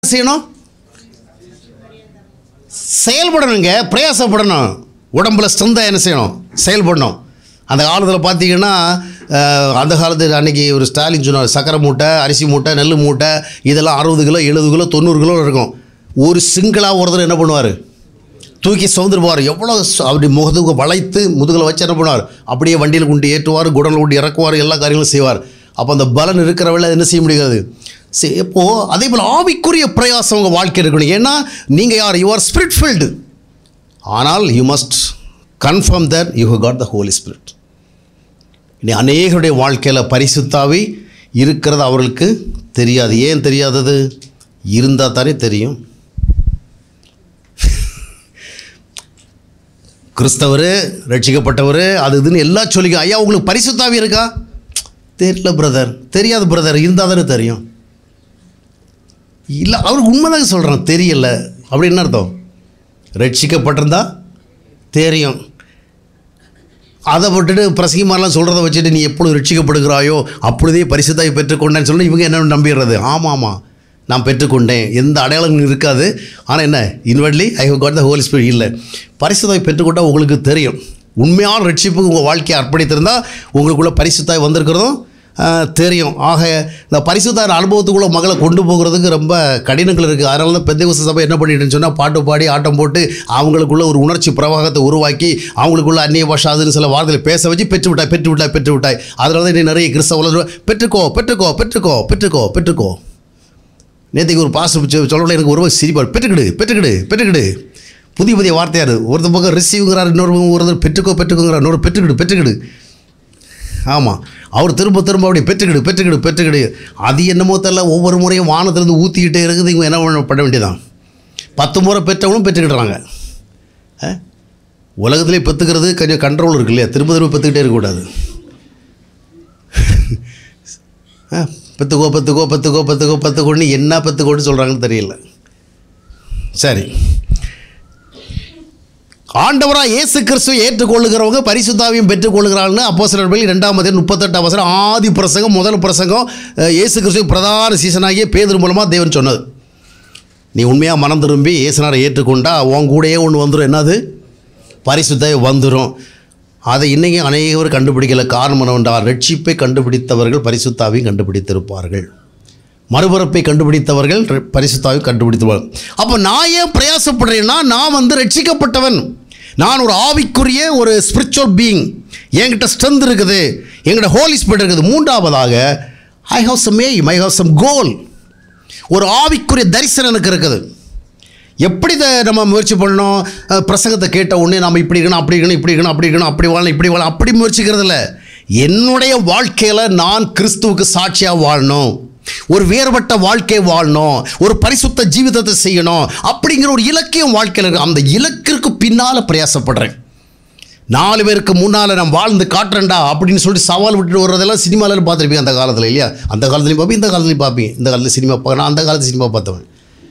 செய்யணும் செயல்படணுங்க பிரயாசப்படணும் உடம்புல ஸ்ட்ரென்த்தாக என்ன செய்யணும் செயல்படணும் அந்த காலத்தில் பார்த்தீங்கன்னா அஹ், அந்த காலத்தில் அன்றைக்கி ஒரு ஸ்டாலின் சொன்னார் சக்கரை மூட்டை அரிசி மூட்டை நெல் மூட்டை இதெல்லாம் அறுபது கிலோ எழுபது கிலோ தொண்ணூறு கிலோ இருக்கும் ஒரு சிங்கிளாக ஒருத்தர் என்ன பண்ணுவார் தூக்கி சுதந்திரம் போவார் எவ்வளோ ச- அப்படி முகத்துக்கு வளைத்து முதுகில் வச்சு என்ன பண்ணுவார் அப்படியே வண்டியில் கொண்டு ஏற்றுவார் குடலில் கொண்டு இறக்குவார் எல்லா காரியங்களும் செய்வார் அப்போ அந்த பலன் இருக்கிறவள என்ன செய்ய முடியாது சரி இப்போது அதே போல் ஆவிக்குரிய பிரயாசம் உங்கள் வாழ்க்கை இருக்கணும் ஏன்னா நீங்கள் யார் யூ ஆர் ஸ்பிரிட் ஃபீல்டு ஆனால் you must confirm that you have got the holy spirit இனி அநேகருடைய வாழ்க்கையில் பரிசுத்தாவி இருக்கிறது அவர்களுக்கு தெரியாது ஏன் தெரியாதது இருந்தால் தானே தெரியும் கிறிஸ்தவர் ரட்சிக்கப்பட்டவர் அது இதுன்னு எல்லாம் சொல்லிக்க ஐயா உங்களுக்கு பரிசுத்தாவி இருக்கா தெரியல பிரதர் தெரியாது பிரதர் இருந்தால் தானே தெரியும் இல்லை அவருக்கு உண்மைதாங்க சொல்கிறேன் தெரியல அப்படி என்ன அர்த்தம் ரட்சிக்கப்பட்டிருந்தா தெரியும் அதை விட்டுட்டு பிரசங்கிமாரெலாம் சொல்கிறத வச்சுட்டு நீ எப்பொழுது ரட்சிக்கப்படுகிறாயோ அப்பொழுதே பரிசுத்தாய் பெற்றுக்கொண்டேன்னு சொல்லி இவங்க என்ன நம்பிடுறது ஆமாம் ஆமாம் நான் பெற்றுக்கொண்டேன் எந்த அடையாளங்களும் இருக்காது ஆனால் என்ன inwardly I have got the holy spirit இல்லை பரிசுத்தாய் பெற்றுக்கொண்டால் உங்களுக்கு தெரியும் உண்மையான ரட்சிப்புக்கு உங்கள் வாழ்க்கையை அர்ப்பணித்திருந்தால் உங்களுக்குள்ள பரிசுத்தாய் வந்திருக்கிறதும் ஆஹ், தெரியும் ஆக இந்த பரிசுத்தார் அனுபவத்துக்குள்ள மகளை கொண்டு போகிறதுக்கு ரொம்ப கடினங்கள் இருக்குது அதனால தான் பெந்தைகுச சபை என்ன பண்ணிட்டுன்னு சொன்னால் பாட்டு பாடி ஆட்டம் போட்டு அவங்களுக்குள்ள ஒரு உணர்ச்சி பிரவாகத்தை உருவாக்கி அவங்களுக்குள்ள அந்நிய பாஷா அதுன்னு சில வார்த்தைகளை பேச வச்சு பெற்று விட்டாய் பெற்று விட்டாய் பெற்று விட்டாய் அதனால தான் இன்னைக்கு நிறைய கிறிஸ்தவ பெற்றுக்கோ பெற்றுக்கோ பெற்றுக்கோ பெற்றுக்கோ பெற்றுக்கோ நேற்றுக்கு ஒரு பாஸ் சொல்லல எனக்கு ஒரு சிரிப்பார் பெற்றுக்கிடு பெற்றுக்கிடு பெற்றுக்கிடு புதிய புதிய வார்த்தையார் ஒருத்தர் பக்கம் ரிசீவ்ங்கிறார் இன்னொரு பக்கம் ஒருத்தர் பெற்றுக்கோ பெற்றுக்கோங்கிறார் இன்னொரு பெற்றுக்கிடு பெற்றுக்கிடு ஆமாம் அவர் திரும்ப திரும்ப அப்படி பெற்றுக்கிடு பெற்றுக்கிடு பெற்றுக்கிடு அது என்னமோ தெரியல ஒவ்வொரு முறையும் வானத்திலேருந்து ஊற்றிக்கிட்டே இருக்குது இவங்க என்ன பண்ண- பண்ண வேண்டியதான் பத்து முறை பெற்றவங்களும் பெற்றுக்கிடுறாங்க ஆ? உலகத்திலே பெற்றுக்கிறது கொஞ்சம் கண்ட்ரோல் இருக்கு இல்லையா திரும்ப திரும்ப பெற்றுக்கிட்டே இருக்கக்கூடாது ஆ, பெத்துக்கோ பெத்துக்கோ பெத்துக்கோ பெத்துக்கோ பெத்துக்கோன்னு என்ன பெத்துக்கோன்னு சொல்கிறாங்கன்னு தெரியல சரி ஆண்டவராக இயேசு கிறிஸ்துவை ஏற்றுக்கொள்ளுகிறவங்க பரிசுத்தாவையும் பெற்றுக்கொள்ளுகிறாங்கன்னு அப்போ சிலர் ரெண்டாம் மதியம் முப்பத்தெட்டாம் வசனம் ஆதி பிரசங்கம் முதல் பிரசங்கம் அஹ், இயேசு கிறிஸ்துவ பிரதான சீசனாகிய பேதர் மூலமாக தேவன் சொன்னது நீ உண்மையாக மனம் திரும்பி இயேசுனாரை ஏற்றுக்கொண்டா உன் கூடயே ஒன்று வந்துடும் என்னது பரிசுத்தாய் வந்துடும் அதை இன்றைக்கி அநேகர் கண்டுபிடிக்கல காரணம் என்னவென்றால் ரட்சிப்பை கண்டுபிடித்தவர்கள் பரிசுத்தாவையும் கண்டுபிடித்திருப்பார்கள் மறுபிறப்பை கண்டுபிடித்தவர்கள் ர- பரிசுத்தாவை கண்டுபிடித்தவர்கள் அப்போ நான் ஏன் பிரயாசப்படுறேன்னா நான் வந்து ரட்சிக்கப்பட்டவன் நான் ஒரு ஆவிக்குரிய ஒரு ஸ்பிரிச்சுவல் பீயிங் என்கிட்ட ஸ்ட்ரென்த் இருக்குது என்கிட்ட ஹோலி ஸ்பிரிட் இருக்குது மூன்றாவதாக I have some aim I have some goal ஒரு ஆவிக்குரிய தரிசனம் எனக்கு இருக்குது எப்படி இதை நம்ம முயற்சி பண்ணணும் அஹ், பிரசங்கத்தை கேட்ட உடனே நம்ம இப்படி இருக்கணும் அப்படி இருக்கணும் இப்படி இருக்கணும் அப்படி இருக்கணும் அப்படி வாழணும் இப்படி வாழணும் அப்படி முயற்சிக்கிறது இல்லை என்னுடைய வாழ்க்கையில் நான் கிறிஸ்துவுக்கு சாட்சியாக வாழணும் ஒரு வேறுபட்ட வாழ்க்கை வாழணும் ஒரு பரிசுத்த ஜீவிதத்தை செய்யணும் அப்படிங்கிற ஒரு இலக்கியம் வாழ்க்கையில் இருக்கு அந்த இலக்கிற்கு பின்னால் பிரயாசப்படுறேன் நாலு பேருக்கு முன்னால் நான் வாழ்ந்து காட்டுறேன்டா அப்படின்னு சொல்லிட்டு சவால் விட்டுட்டு வர்றதெல்லாம் சினிமாவில் பார்த்துருப்பீங்க அந்த காலத்தில் இல்லையா அந்த காலத்துலையும் பார்ப்பீங்க இந்த காலத்துலையும் பார்ப்பீங்க இந்த காலத்தில் சினிமா பார்க்க நான் அந்த காலத்து சினிமா பார்த்தவன்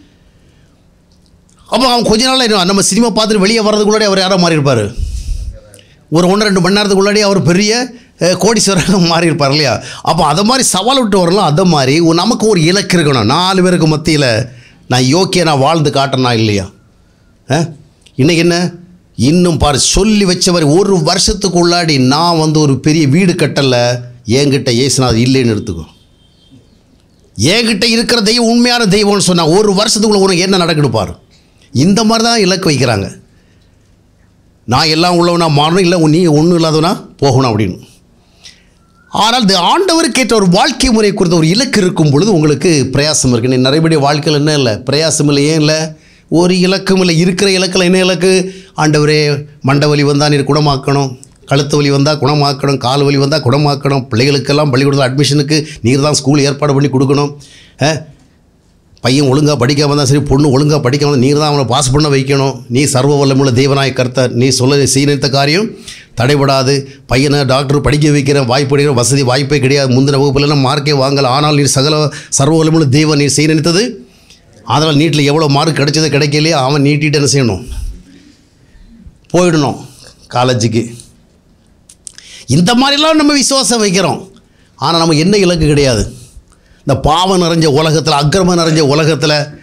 அப்போ அவன் கொஞ்ச நாள் என்ன, நம்ம சினிமா பார்த்துட்டு வெளியே வர்றதுக்குள்ளாடி அவர் யாரோ மாறி இருப்பார் ஒரு ஒன்று ரெண்டு மணி நேரத்துக்குள்ளாடி அவர் பெரிய அஹ், கோடீஸ்வரராக மாறி இருப்பார் இல்லையா அப்போ அதை மாதிரி சவால் விட்டு வரலாம் அதை மாதிரி ஒரு- நமக்கு ஒரு இலக்கு இருக்கணும் நாலு பேருக்கு மத்தியில் நான் யோக்கிய நான் வாழ்ந்து காட்டுறேனா இல்லையா ஆ இன்னைக்கு என்ன இன்னும் பாரு சொல்லி வச்ச மாதிரி ஒரு வருஷத்துக்கு உள்ளாடி நான் வந்து ஒரு பெரிய வீடு கட்டல என்கிட்ட ஏசுனாது இல்லைன்னு எடுத்துக்கோ என்கிட்ட இருக்கிற தெய்வம் உண்மையான தெய்வம்னு சொன்னா ஒரு வருஷத்துக்குள்ள உனக்கு என்ன நடக்குன்னு பாரு இந்த மாதிரி தான் இலக்கு வைக்கிறாங்க நான் எல்லாம் உள்ளவனா மாறணும் இல்லை நீ ஒன்றும் இல்லாதவனா போகணும் அப்படின்னு ஆனால் இந்த ஆண்டவருக்கு ஏற்ற ஒரு வாழ்க்கை முறை குறித்த ஒரு இலக்கு இருக்கும் பொழுது உங்களுக்கு பிரயாசம் இருக்கு நீ நிறையபடி வாழ்க்கையில் என்ன இல்லை பிரயாசம் இல்லை ஏன் இல்லை ஒரு இலக்கும் இல்லை இருக்கிற இலக்கில் என்ன இலக்கு ஆண்டவரே மண்டை வலி வந்தால் நீர் குணமாக்கணும் கழுத்து வலி வந்தால் குணமாக்கணும் கால் வலி வந்தால் குணமாக்கணும் பிள்ளைகளுக்கெல்லாம் பள்ளிக்கூடத்தில் அட்மிஷனுக்கு நீர் தான் ஸ்கூல் ஏற்பாடு பண்ணி கொடுக்கணும் ஆ? பையன் ஒழுங்காக படிக்காம தான் சரி பொண்ணு ஒழுங்காக படிக்காம நீர் தான் அவனை பாஸ் பண்ண வைக்கணும் நீ சர்வ வல்லமுள்ள தேவனாய் கர்த்தர் நீ சொல்ல செய்ய நினைத்த காரியம் தடைபடாது பையனை டாக்டர் படிக்க வைக்கிற வாய்ப்பு கிடைக்கிற வசதி வாய்ப்பே கிடையாது முந்தின வகுப்புலாம் மார்க்கே வாங்கல ஆனால் நீர் சகல சர்வ வல்லமுள்ள தேவன் நீர் செய்ய நினைத்தது அதனால் நீட்டில் எவ்வளோ மார்க் கிடைச்சது கிடைக்கலையே அவன் நீட்டிட்டு என்ன செய்யணும் போயிடணும் காலேஜுக்கு இந்த மாதிரிலாம் நம்ம விசுவாசம் வைக்கிறோம் ஆனால் நம்ம என்ன இலக்கு கிடையாது இந்த பாவம் நிறைஞ்ச உலகத்தில் அக்கிரமம் நிறைஞ்ச உலகத்தில்